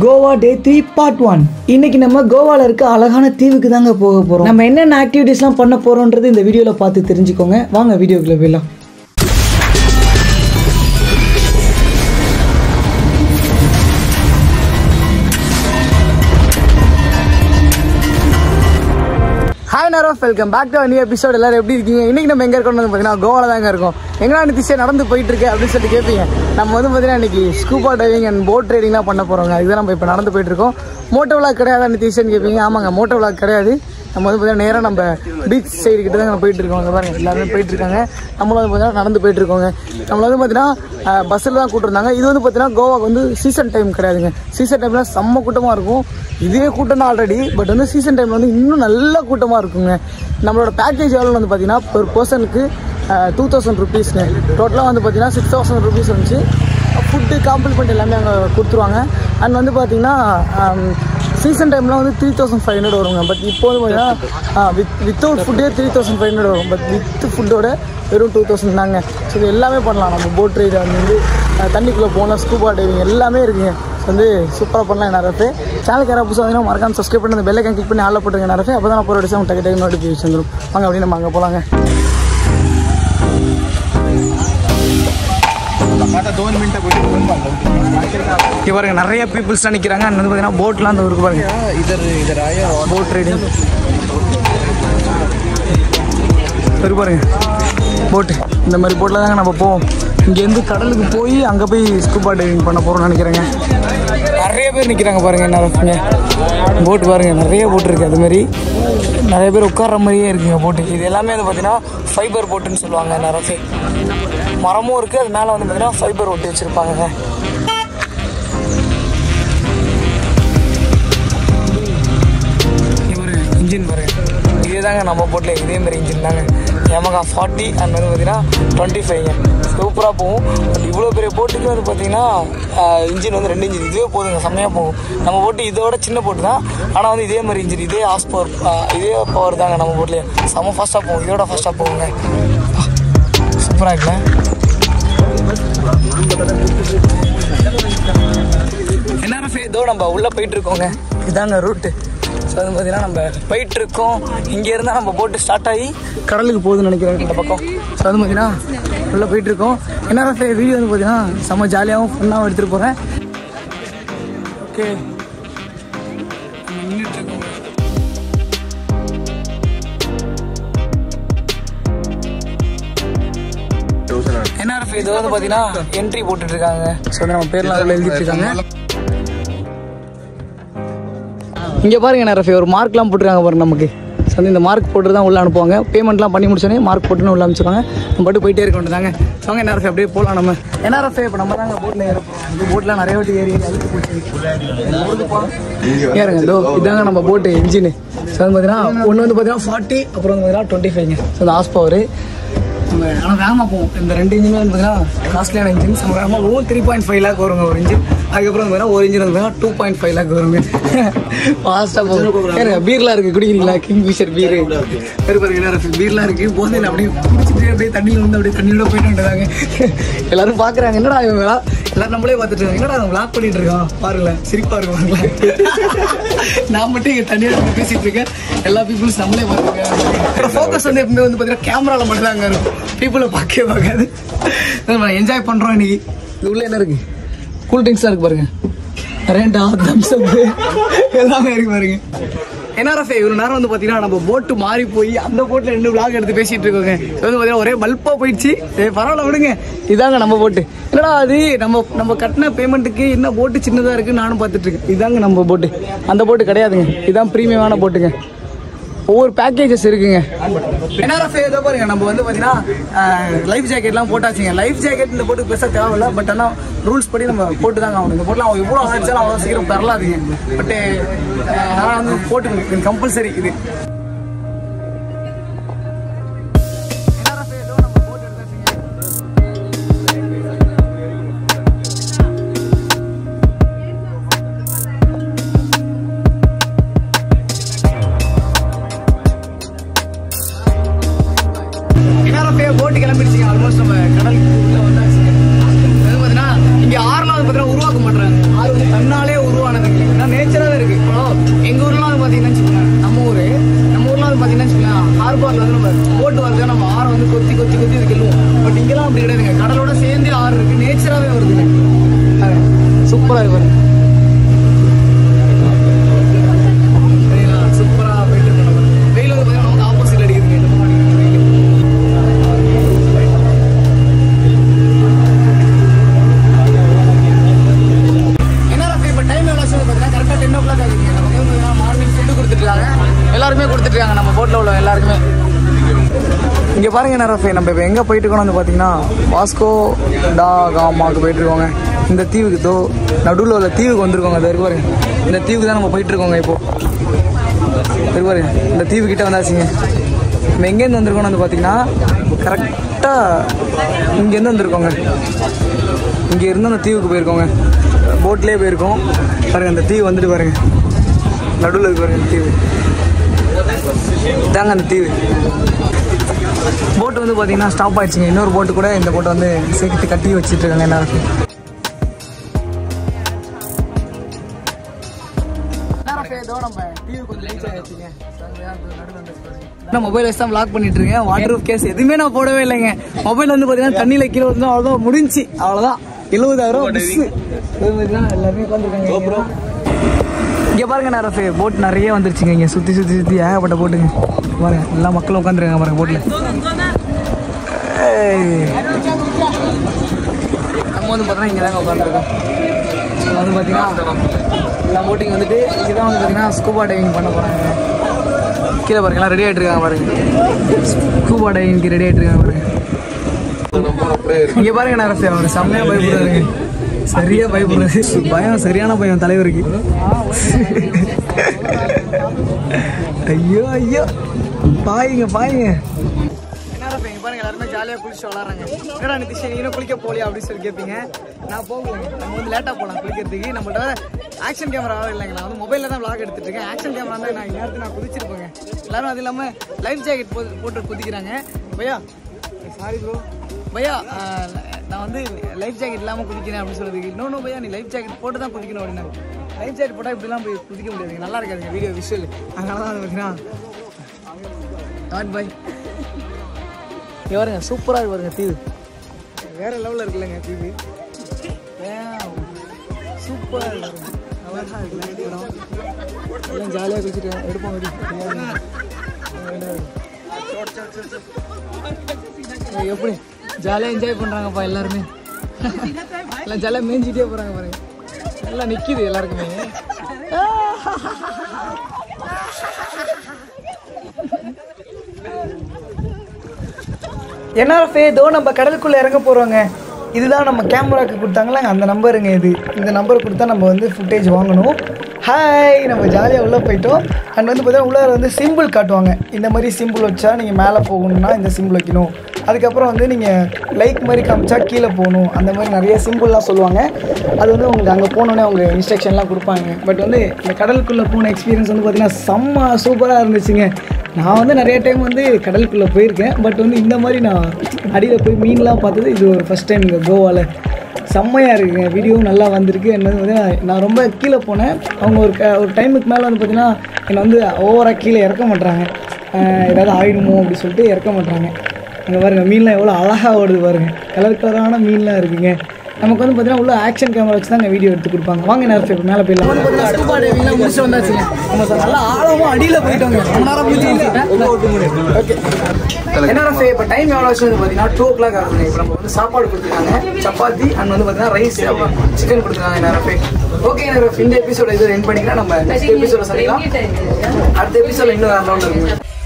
Goa day three part one இன்னைக்கு நம்ம கோவால இருக்க அழகான தீவுக்கு தாங்க போக போறோம் நம்ம என்னென்ன ஆக்டிவிட்டீஸ்லாம் பண்ண போறோம்ன்றது இந்த வீடியோல பார்த்து தெரிஞ்சுக்கோங்க வாங்க வீடியோக்குள்ள போயிடலாம் ஹாய் நேரம் welcome back to new episode எல்லாரும் எப்படி இருக்கீங்க இன்னைக்கு நம்ம எங்க இருக்கோம்னு வந்து பார்த்தீங்கன்னா கோவால தாங்க இருக்கோம் எங்கடா நிதிஷே நடந்து போயிட்டு இருக்கு அப்படின்னு சொல்லிட்டு கேட்பீங்க நம்ம வந்து பார்த்தீங்கன்னா இன்னைக்கு ஸ்கூபா டைவிங் அண்ட் போட் ரைடிங்லாம் பண்ண போறோங்க இதுதான் நம்ம இப்போ நடந்து போயிட்டு இருக்கோம் மோட்டோ விளாக் கிடையாதா நிதிஷன்னு கேட்பீங்க ஆமாங்க மோட்டோ விளாக் கிடையாது நம்ம வந்து பார்த்தீங்கன்னா நேராக நம்ம பீச் சைடு கிட்ட தான் போயிட்டு இருக்கோம் அங்க பாருங்க எல்லாருமே போயிட்டு இருக்காங்க நம்மளும் வந்து பார்த்தீங்கன்னா நடந்து போயிட்டு இருக்கோங்க நம்மள வந்து பார்த்தீங்கன்னா பஸ்ஸில் தான் கூட்டிருந்தாங்க இது வந்து பார்த்தீங்கன்னா கோவாக்கு வந்து சீசன் டைம் கிடையாதுங்க சீசன் டைமில் செம்ம கூட்டமாக இருக்கும் இதே கூட்டம் தான் ஆல்ரெடி பட் வந்து சீசன் டைமில் வந்து இன்னும் நல்ல கூட்டமாக இருக்குங்க நம்மளோட பேக்கேஜ் எவ்வளோ வந்து பார்த்தீங்கன்னா பெர் பர்சனுக்கு டூ தௌசண்ட் ருபீஸ்ங்க டோட்டலாக வந்து பார்த்தீங்கன்னா சிக்ஸ் தௌசண்ட் ருபீஸ் வந்துச்சு ஃபுட்டு காம்ப்ளிமெண்ட் எல்லாமே அங்கே கொடுத்துருவாங்க அண்ட் வந்து பார்த்தீங்கன்னா சீசன் டைமில் வந்து த்ரீ தௌசண்ட் ஃபைவ் ஹண்ட்ரட் வருங்க பட் இப்போ வந்து பார்த்தீங்கன்னா வித் வித்தவுட் ஃபுட்டே த்ரீ தௌசண்ட் ஃபைவ் ஹண்ட்ரட் வரும் பட் வித் ஃபுட்டோட வெறும் டூ தௌசண்ட் தாங்க ஸோ இது எல்லாமே பண்ணலாம் நம்ம போட் ரைடு அது வந்து அஹ், தண்ணிக்குள்ளே போகலாம் ஸ்கூபா டைவிங் எல்லாமே இருக்குங்க ஸோ வந்து சூப்பராக பண்ணலாம் நிறைய சேனலுக்கு யாராவது புதுசாக வந்தீங்கன்னா மறக்காம சப்ஸ்கிரைப் பண்ணி அந்த பெல்லைக்கன் கிளிக் பண்ணி ஆளில் போட்டுருங்க நிறைய அப்போ தான் நான் போகிற டிசைன் டக்கு டக்கு நோட்டிஃபிகேஷன் வந்துடும் வாங்க அப்படின்னு நம்ம அங்கே போகலாங்க आता दोन मिनिटं कुठे फोन मारला இங்கே பாருங்க நிறைய பீப்புள்ஸ்லாம் நிற்கிறாங்க அண்ட் வந்து பார்த்தீங்கன்னா போட்லாம் அந்த ஊருக்கு பாருங்க इधर इधर आया और போட் ரைடிங் சரி பாருங்க போட்டு இந்த மாதிரி போட்டில் தாங்க நம்ம போவோம் இங்கேருந்து கடலுக்கு போய் அங்கே போய் ஸ்கூபா டைவிங் பண்ண போகிறோம்னு நினைக்கிறேங்க நிறைய பேர் நிற்கிறாங்க பாருங்க என்ன இருக்குங்க போட்டு பாருங்க நிறைய போட் இருக்குது அது மாதிரி நிறைய பேர் உட்கார்ற மாதிரியே இருக்குங்க போட்டு இது எல்லாமே வந்து பார்த்தீங்கன்னா ஃபைபர் போட்டுன்னு சொல்லுவாங்க நிறைய மரமும் இருக்குது அது மேலே வந்து பார்த்தீங்கன்னா ஃபைபர் ஒட்டி வச்சுருப்பாங்க ஒரு இன்ஜின் பாருங்க இதே தாங்க நம்ம போட்டில் இதே மாதிரி இன்ஜின் தாங்க Yamaha ஃபார்ட்டி அண்ட் வந்து பார்த்தீங்கன்னா டுவெண்ட்டி ஃபைவ்ங்க சூப்பராக போகும் பட் இவ்வளோ பெரிய போட்டுக்கு வந்து பார்த்தீங்கன்னா இன்ஜின் வந்து ரெண்டு இன்ஜின் இதுவே போதுங்க செம்மையாக போகும் நம்ம போட்டு இதோட சின்ன போட்டு தான் ஆனால் வந்து இதே மாதிரி இன்ஜின் இதே ஹார்ஸ் பவர் இதே பவர் தாங்க நம்ம போட்லேயே செம்ம ஃபாஸ்ட்டாக போகும் இதோட ஃபாஸ்ட்டாக போகுங்க சூப்பராக இருக்குல்ல என்ஆர்எஃப் ஏதோ நம்ம உள்ளே போயிட்டு இருக்கோங்க இதாங்க ரூட்டு ஸோ வந்து பார்த்தீங்கன்னா நம்ம போயிட்டு இருக்கோம் இங்கே இருந்தால் நம்ம போட்டு ஸ்டார்ட் ஆகி கடலுக்கு போகுதுன்னு நினைக்கிறேன் இந்த பக்கம் ஸோ வந்து பார்த்தீங்கன்னா உள்ளே போயிட்டு இருக்கோம் என்ஆர்எஃப் வீடியோ வந்து பார்த்தீங்கன்னா செம்ம ஜாலியாகவும் ஃபன்னாகவும் எடுத்துகிட்டு போகிறேன் ஓகே நின்றுட்டு இருக்கோம் என்ஆர்எஃப் இது வந்து பார்த்தீங்கன்னா என்ட்ரி போட்டுட்டு இருக்காங்க ஸோ வந்து நம்ம பேர்லாம் அதில் எழுதிட்டு இருக்காங்க இங்கே பாருங்க என்ஆர்எஃப் ஒரு மார்க்லாம் போட்டுருக்காங்க பாருங்க நமக்கு ஸோ வந்து இந்த மார்க் போட்டு தான் உள்ள அனுப்புவாங்க பேமெண்ட்லாம் பண்ணி முடிச்சோடனே மார்க் போட்டுன்னு உள்ள அனுப்பிச்சிருவாங்க நம்ம பாட்டு போயிட்டே இருக்க வேண்டியதாங்க ஸோ அங்கே என்ஆர்எஃப் அப்படியே போகலாம் நம்ம என்ஆர்எஃப் இப்போ நம்ம தாங்க போட்டில் ஏறப்போம் இந்த போட்டில் நிறைய வாட்டி ஏறி அழுத்து போச்சு ஏறுங்க இதோ இதாங்க நம்ம போட்டு இன்ஜின் ஸோ வந்து பார்த்தீங்கன்னா ஒன்று வந்து பார்த்தீங்கன்னா ஃபார்ட்டி அப்புறம் வந்து பார்த்தீங்கன்னா டுவெண்ட்டி ஃபைவ்ங்க ஸோ இந்த ஹாஸ் பவர் நம்ம ஆனால் வேகமாக போவோம் இந்த ரெண்டு இன்ஜினும் வந்து பார்த்தீங்கன்னா காஸ்ட்லியான இன்ஜின் நம்ம வேகமாக ஒவ்வொரு த்ரீ பாயிண்ட் ஃபைவ் லேக் வருங்க ஒரு இன்ஜின் அதுக்கப்புறம் வந்து பார்த்தீங்கன்னா ஒரு இன்ஜின் வந்து பார்த்தீங்கன்னா டூ பாயிண்ட் ஃபைவ் லேக் வருங்க ஃபாஸ்ட்டாக போகும் ஏங்க பீர்லாம் இருக்குது குடிக்கிறீங்களா கிங் ஃபிஷர் பீர் பெரு பாருங்க என்ன பீர்லாம் இருக்குது போதையில் அப்படியே குடிச்சிட்டு அப்படியே தண்ணியில் வந்து அப்படியே தண்ணியோட போயிட்டு வந்துட்டாங்க எல்லாரும் பார்க்குறாங்க என்னடா இவங்களா எல்லாரும் நம்மளே பார்த்துட்டு இருக்காங்க என்னடா அவன் லாக் பண்ணிட்டு இருக்கான் பாருங்களேன் சிரிப்பாக இருக்கும் பாருங்களேன் நான் மட்டும் இங்கே தண்ணியோட இருந்து பேசிட்டு இருக்கேன் எல்லா பீப்புள்ஸ் நம்மளே பார்த்துருக்கேன் ஃபோக்கஸ் வந்து எப்பவுமே வந்து பார்த்தீங்கன்னா கேமராவில் மட்டும் தான் அங்கே இருக்கும் பீப்புளை பார்க்கவே பார்க்காது நம்ம என்ஜாய் பண்ணுறோம் இன்னைக்கு இது உள்ள என்ன இருக்கு கூல் ட்ரிங்க்ஸ்லாம் இருக்கு பாருங்க ரெண்டா தம்ஸ் அப் எல்லாமே இருக்கு பாருங்க என்ஆர்எஃப் இவ்வளோ நேரம் வந்து பார்த்தீங்கன்னா நம்ம போட்டு மாறி போய் அந்த போட்டில் ரெண்டு விளாக் எடுத்து பேசிட்டு இருக்கோங்க இது வந்து பார்த்தீங்கன்னா ஒரே பல்பாக போயிடுச்சு ஏ பரவாயில்ல விடுங்க இதாங்க நம்ம போட்டு என்னடா அது நம்ம நம்ம கட்டின பேமெண்ட்டுக்கு என்ன போட்டு சின்னதாக இருக்குன்னு நானும் பார்த்துட்டு இருக்கேன் இதாங்க நம்ம போட்டு அந்த போட்டு கிடையாதுங்க இதான் ப்ரீமியமான போட்டுங்க ஒவ்வொரு பேக்கேஜஸ் இருக்குங்க என்ஆர்எஃப் ஏதோ பாருங்க நம்ம வந்து பார்த்தீங்கன்னா லைஃப் ஜாக்கெட்லாம் போட்டாச்சுங்க லைஃப் ஜாக்கெட் இந்த போட்டு பெருசாக தேவையில்ல பட் ஆனால் ரூல்ஸ் படி நம்ம போட்டு தாங்க ஆகணும் இந்த போட்டில் அவன் எவ்வளோ அடிச்சாலும் அவ்வளோ சீக்கிரம் தரலாதுங்க பட்டு நான் வந்து போட்டு கம்பல்சரி இது NRF ஏதோ நம்ம போட்டு எடுத்தாச்சுங்க. என்ஆர்எஃப் போட்டு கிளம்பிடுச்சுங்க ஆல்மோஸ்ட் நம்ம கடலுக்கு உள்ள வந்தாச்சுங்க அது பார்த்தீங்கன்னா இங்கே ஆறுலாம் வந்து பார்த்தீங்கன்னா உருவாக்க மாட்டாங்க ஆறு வந்து தன்னாலே உருவானதுங்க எல்லாருமே கொடுத்துட்ருக்காங்க நம்ம போட்டில் உள்ள எல்லாருக்குமே இங்கே பாருங்க நேரஃபே நம்ம இப்போ எங்கே போயிட்டு இருக்கோம் வந்து பார்த்தீங்கன்னா வாஸ்கோ டா காமாவுக்கு போயிட்டு இருக்கோங்க இந்த தீவுக்கு தோ நடுவில் உள்ள தீவுக்கு வந்திருக்கோங்க அது இருக்கு பாருங்க இந்த தீவுக்கு தான் நம்ம போயிட்டு இருக்கோங்க இப்போ இருக்கு பாருங்க இந்த தீவு கிட்ட வந்தாச்சுங்க நம்ம எங்கேருந்து வந்திருக்கோம்னு வந்து பார்த்தீங்கன்னா கரெக்டாக இங்கேருந்து வந்திருக்கோங்க இங்கே இருந்து அந்த தீவுக்கு போயிருக்கோங்க போட்லேயே போயிருக்கோம் பாருங்க அந்த தீவு வந்துட்டு பாருங்க நடுவில் இருக்கு பாருங்க இந்த தீவு இதாங்க அந்த தீவு போட் வந்து பார்த்தீங்கன்னா ஸ்டாப் ஆயிடுச்சுங்க இன்னொரு போட்டு கூட இந்த போட்டை வந்து சேர்த்து கட்டி வச்சுட்டு இருக்காங்க எல்லாருக்கும் நான் மொபைல் வச்சு தான் லாக் பண்ணிட்டு இருக்கேன் வாட்டர் ப்ரூஃப் கேஸ் எதுவுமே நான் போடவே இல்லைங்க மொபைல் வந்து பார்த்தீங்கன்னா தண்ணியில் கீழே வந்து அவ்வளோதான் முடிஞ்சு அவ்வளோதான் எழுபதாயிரம் எல்லாருமே உட்காந்துருக்காங்க இங்கே பாருங்க நேரஃபே போட் நிறைய வந்துருச்சுங்க இங்கே சுற்றி சுற்றி சுற்றி ஏகப்பட்ட போட்டுங்க பாருங்க எல்லா மக்களும் உட்காந்துருக்காங்க பாருங்க போட்டில் நம்ம வந்து பார்த்தோன்னா இங்கே தாங்க உட்காந்துருக்கோம் வந்து பார்த்தீங்கன்னா எல்லா போட்டிங் வந்துட்டு இங்கே தான் வந்து பார்த்தீங்கன்னா ஸ்கூபா டைவிங் பண்ண போகிறாங்க கீழே பாருங்க எல்லாம் ரெடி ஆகிட்டு இருக்காங்க பாருங்க ஸ்கூபா டைவிங்க்கு ரெடி ஆகிட்டு இருக்காங்க பாருங்க இங்கே பாருங்க நேரஃபே அவர் செம்மையாக பயப்படுறாருங்க சரியா பயப்படுறாரு பயம் சரியான பயம் தலைவருக்கு ஐயோ ஐயோ பாயுங்க பாயுங்க பாருங்க எல்லாருமே ஜாலியாக குளிச்சு விளாட்றாங்க என்னடா நிதிஷ் நீங்களும் குளிக்க போலியா அப்படின்னு சொல்லி கேட்பீங்க நான் போகல நம்ம வந்து லேட்டாக போகலாம் குளிக்கிறதுக்கு நம்மள்ட்ட ஆக்ஷன் கேமராவே இல்லைங்க நான் வந்து மொபைலில் தான் vlog எடுத்துட்டு இருக்கேன் ஆக்ஷன் கேமரா தான் நான் நேரத்தில் நான் குதிச்சிருப்பேங்க எல்லாரும் அது இல்லாமல் லைஃப் ஜாக்கெட் போட்டு போட்டு குதிக்கிறாங்க பையா சாரி ப்ரோ பையா ஆஹ், நான் வந்து லைஃப் ஜாக்கெட் இல்லாமல் குதிக்கிறேன் அப்படின்னு சொல்றதுக்கு இன்னொன்று பையா நீ லைஃப் ஜாக்கெட் போட்டு தான் குதிக்கணும் அப்படின்னா லைஃப் ஜாக்கெட் போட்டால் இப்படிலாம் போய் குதிக்க முடியாதுங்க நல்லா இருக்காதுங்க வீடியோ விஷுவல் அதனால தான் அது பார்த்தீங்கன்னா பாய் இங்க பாருங்க சூப்பராக இருக்கு பாருங்க தீவு வேற லெவலில் இருக்குல்லங்க தீவு சூப்பராக இருக்கு அழகா இருக்கு இடம் எல்லாம் ஜாலியாக குளிச்சுட்டு எடுப்போம் வெடி எப்படி ஜாலியாக என்ஜாய் பண்ணுறாங்கப்பா எல்லாருமே எல்லாம் ஜாலியாக மேய்ஞ்சிட்டே போகிறாங்க பாருங்க எல்லாம் நிற்கிது எல்லாருக்குமே என்ஆர்எஃப்ஏ இதோ நம்ம கடலுக்குள்ளே இறங்க போகிறோங்க இதுதான் நம்ம கேமராக்கு கொடுத்தாங்களே அந்த நம்பருங்க இது இந்த நம்பர் கொடுத்தா நம்ம வந்து ஃபுட்டேஜ் வாங்கணும் ஹாய் நம்ம ஜாலியாக உள்ளே போயிட்டோம் அண்ட் வந்து பார்த்தீங்கன்னா உள்ளே வந்து சிம்பிள் காட்டுவாங்க இந்த மாதிரி சிம்பிள் வச்சா நீங்கள் மேலே போகணும்னா இந்த சிம்பிள் வைக்கணும் அதுக்கப்புறம் வந்து நீங்கள் லைக் மாதிரி காமிச்சா கீழே போகணும் அந்த மாதிரி நிறைய சிம்பிள்லாம் சொல்லுவாங்க அது வந்து உங்களுக்கு அங்கே போனோன்னே அவங்க இன்ஸ்ட்ரக்ஷன்லாம் கொடுப்பாங்க பட் வந்து இந்த கடலுக்குள்ளே போன எக்ஸ்பீரியன்ஸ் வந்து பார்த்திங்கன்னா செம்ம சூப்பராக இருந்துச்சுங்க நான் வந்து நிறைய டைம் வந்து கடலுக்குள்ளே போயிருக்கேன் பட் வந்து இந்த மாதிரி நான் அடியில் போய் மீன்லாம் பார்த்தது இது ஒரு ஃபஸ்ட் டைம் இங்கே கோவாவில் செம்மையாக இருக்குங்க வீடியோவும் நல்லா வந்திருக்கு என்னது வந்து நான் ரொம்ப கீழே போனேன் அவங்க ஒரு க ஒரு டைமுக்கு மேலே வந்து பார்த்தீங்கன்னா என்னை வந்து ஓவராக கீழே இறக்க மாட்றாங்க ஆஹ் ஏதாவது ஆயிடுமோ அப்படி சொல்லிட்டு இறக்க மாட்றாங்க அங்கே பாருங்கள் மீன்லாம் எவ்வளோ அழகாக ஓடுது பாருங்க கலர் கலரான மீன்லாம் இருக்குங்க நமக்கு வந்து பார்த்தீங்கன்னா உள்ள ஆக்ஷன் கேமரா வச்சு தான் வீடியோ எடுத்து கொடுப்பாங்க வாங்க நேரத்தை இப்போ மேலே போயிடலாம் வந்து பார்த்தீங்கன்னா ஸ்கூபா டைவிங்லாம் முடிச்சு வந்தாச்சுங்க நம்ம சார் நல்லா ஆழமாக அடியில் போயிட்டோங்க ரொம்ப நேரம் முடிச்சு ஓகே என்னோட இப்போ டைம் எவ்வளோ ஆச்சு வந்து பார்த்தீங்கன்னா டூ ஓ கிளாக் ஆகுதுங்க இப்போ நம்ம வந்து சாப்பாடு கொடுத்துருக்காங்க சப்பாத்தி அண்ட் வந்து பார்த்தீங்கன்னா ரைஸ் அப்புறம் சிக்கன் கொடுத்துருக்காங்க நேரம் ஓகே நேரம் இந்த எபிசோட இது என் பண்ணிக்கலாம் நம்ம நெக்ஸ்ட் எபிசோட சந்திக்கலாம் அடுத்த எபிசோட இன்னும் வேற லெவலில் இருக்குங்க